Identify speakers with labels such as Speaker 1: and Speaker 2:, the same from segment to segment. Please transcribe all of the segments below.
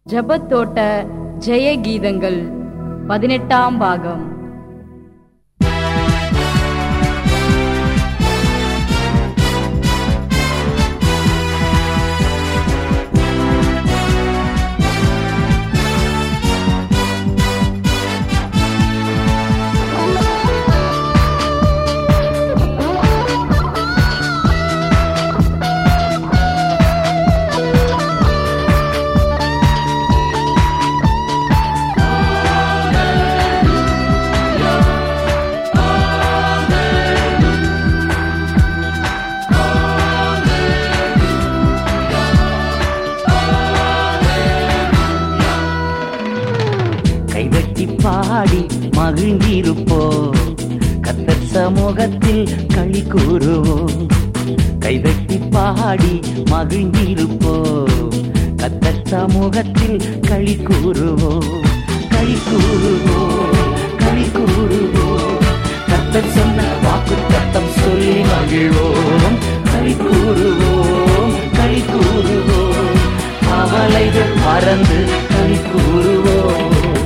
Speaker 1: ஜபத்தோட்ட ஜெய கீதங்கள் பதினெட்டாம் பாகம்
Speaker 2: கைவெட்டி பாடி மகிழ்ந்திருப்போ கத்தர் சமூகத்தில் களி கூறுவோம் கைவெட்டி பாடி மகிழ்ந்திருப்போ கத்தர் சமூகத்தில் களி கூறுவோம் களி கூறுவோம் களி கூறுவோம் கத்தர் சொன்ன வாக்கு தத்தம் சொல்லி மகிழ்வோம் களி கூறுவோம் களி கூறுவோம் கவலைகள் மறந்து களி கூறுவோம்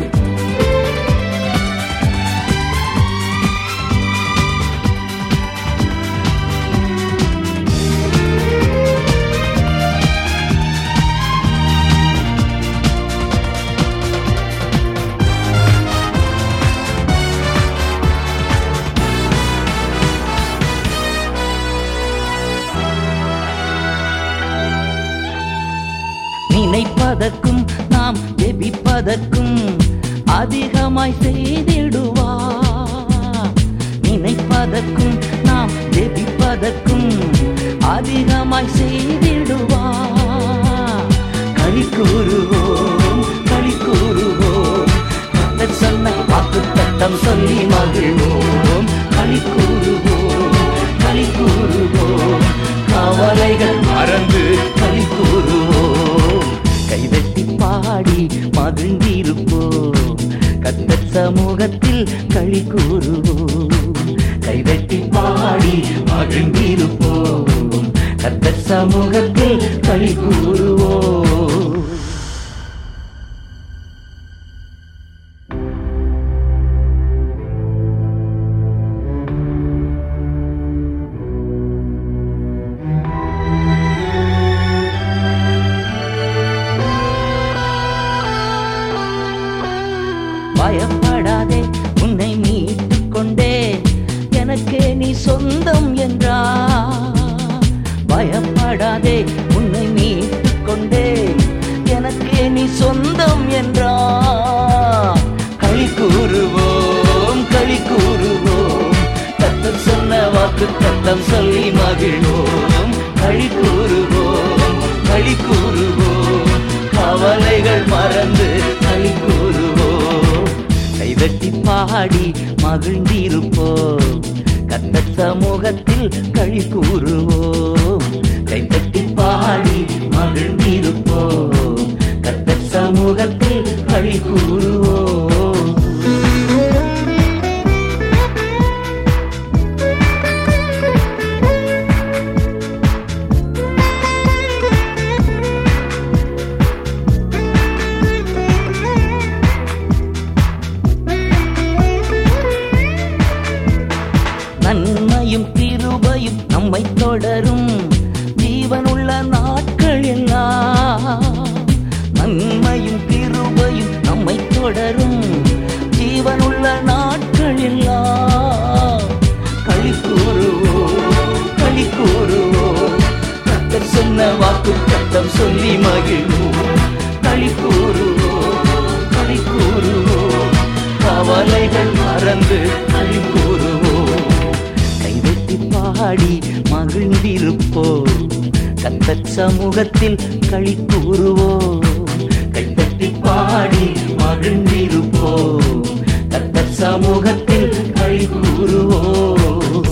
Speaker 2: நினைப்பதற்கும் நாம் ஜெபிப்பதற்கும் அதிகமாய் செய்திடுவா நினைப்பதற்கும் நாம் ஜெபிப்பதற்கும் அதிகமாய் செய்திடுவா களி கூறுவோம் களி கூறுவோம் கர்த்தர் சொன்ன வாக்கு தத்தம் சொல்லி மகிழ்வோம் களி கூறுவோம் களி கூறுவோம் கவலைகள் மறந்து களி கூறுவோம் கைதட்டி பாடி மகிழ்ந்திருப்போம் கத்தர் சமூகத்தில் களி கூறுவோம் கைதட்டி பாடி மகிழ்ந்திருப்போம் கத்தர் சமூகத்தில் களி கூறுவோம் பயப்படாதே உன்னை மீட்டுக் கொண்டே எனக்கு நீ சொந்தம் என்றா பயப்படாதே உன்னை மீட்டுக் கொண்டே எனக்கு நீ சொந்தம் என்றா களி கூறுவோம் களி கூறுவோம் கத்தர் சொன்ன வாக்கு தத்தம் சொல்லி மகிழ்வோம் களி கூறுவோம் களி கூறுவோம் கவலைகள் மறந்து களி கூறுவோம் கைதட்டி பாடி மகிழ்ந்திருப்போம் கத்த சமூகத்தில் களி கூறுவோம் கைதட்டி பாடி மகிழ்ந்திருப்போம் கத்த சமூகத்தில் களி கூறுவோம் நன்மையும் கிருபையும் நம்மை தொடரும் ஜீவனுள்ள நாட்கள் எல்லாம் நன்மையும் கிருபையும் நம்மை தொடரும் ஜீவனுள்ள நாட்கள் எல்லாம் களி கூறுவோம் களி கூறுவோம் கத்தர் சொன்ன வாக்கு கத்தம் சொல்லி மகிழ்வோம் களி கூறுவோம் களி கூறுவோம் கவலைகள் மறந்து களி கூறுவோம் கைவெட்டி பாடி மகிழ்ந்திருப்போம் கத்தர் சமூகத்தில் களி கூறுவோம் கைத்தட்டி பாடி மகிழ்ந்திருப்போம் கத்தர் சமூகத்தில் களி கூறுவோம்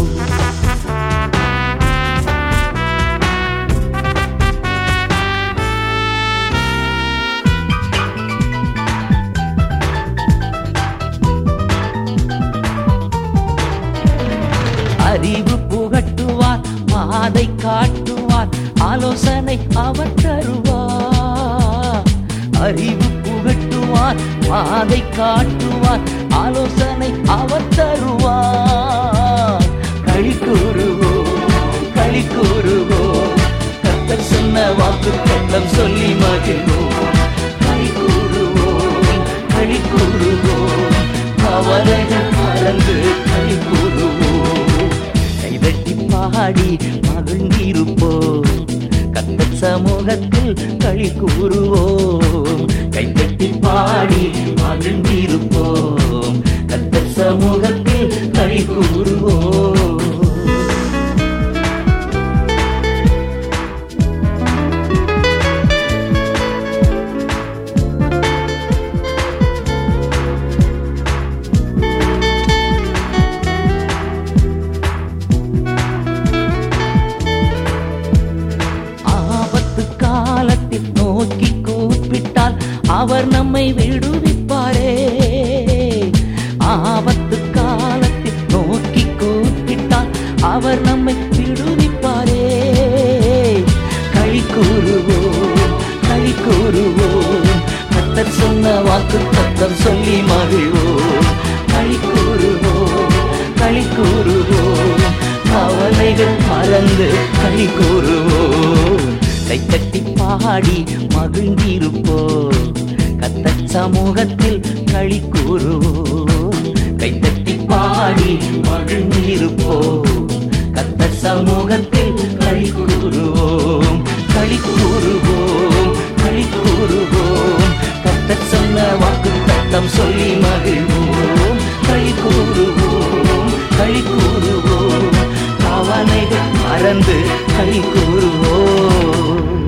Speaker 2: அறிவு புகட்டுவார் பாதை காட்டுவார் ஆலோசனை அவர் தருவார் அறிவு புகட்டுவார் பாதை காட்டுவார் ஆலோசனை அவர் தருவார் களி கூறுவோம் களி கூறுவோம் கத்தர் சொன்ன வாக்கு கட்டம் சொல்லி மகிழ்வோம் களி கூறுவோம் களி கூறுவோம் கவலைகள் மறந்து களி கூறுவோம் கைதட்டி பாடி மகிழ்ந்திருப்போம் கத்தர் சமூகத்தில் களி கூறுவோம் கைதட்டி பாடி மகிழ்ந்திருப்போம் கத்தர் சமூகத்தில் களி கூறுவோம் ஆபத்து காலத்தில் நோக்கி கூப்பிட்டால் அவர் நம்மை விடுவிப்பாரே ஆபத்து காலத்தில் நோக்கி கூப்பிட்டால் அவர் நம்மை விடுவிப்பாரே களி கூறுவோம் களி கூறுவோம் கத்தர் சொன்ன வாக்கு கத்தர் சொல்லி மகிழ்வோம் களி கூறுவோம் களி கூறுவோம் கவலைகள் மறந்து களி கூறுவோம் கைத்தட்டி பாடி மகிழ்ந்திருப்போம் கத்தர் சமூகத்தில் களி கூறுவோம் கைத்தட்டி பாடி மகிழ்ந்திருப்போம் கத்தர் சமூகத்தில் களி கூறுவோம் களி கூறுவோம் களி கூறுவோம் கத்தர் சொன்ன வாக்கு தத்தம் சொல்லி மகிழ்வோம் களி கூறுவோம் களி கூறுவோம் கவலைகள் மறந்து களி கூறுவோம்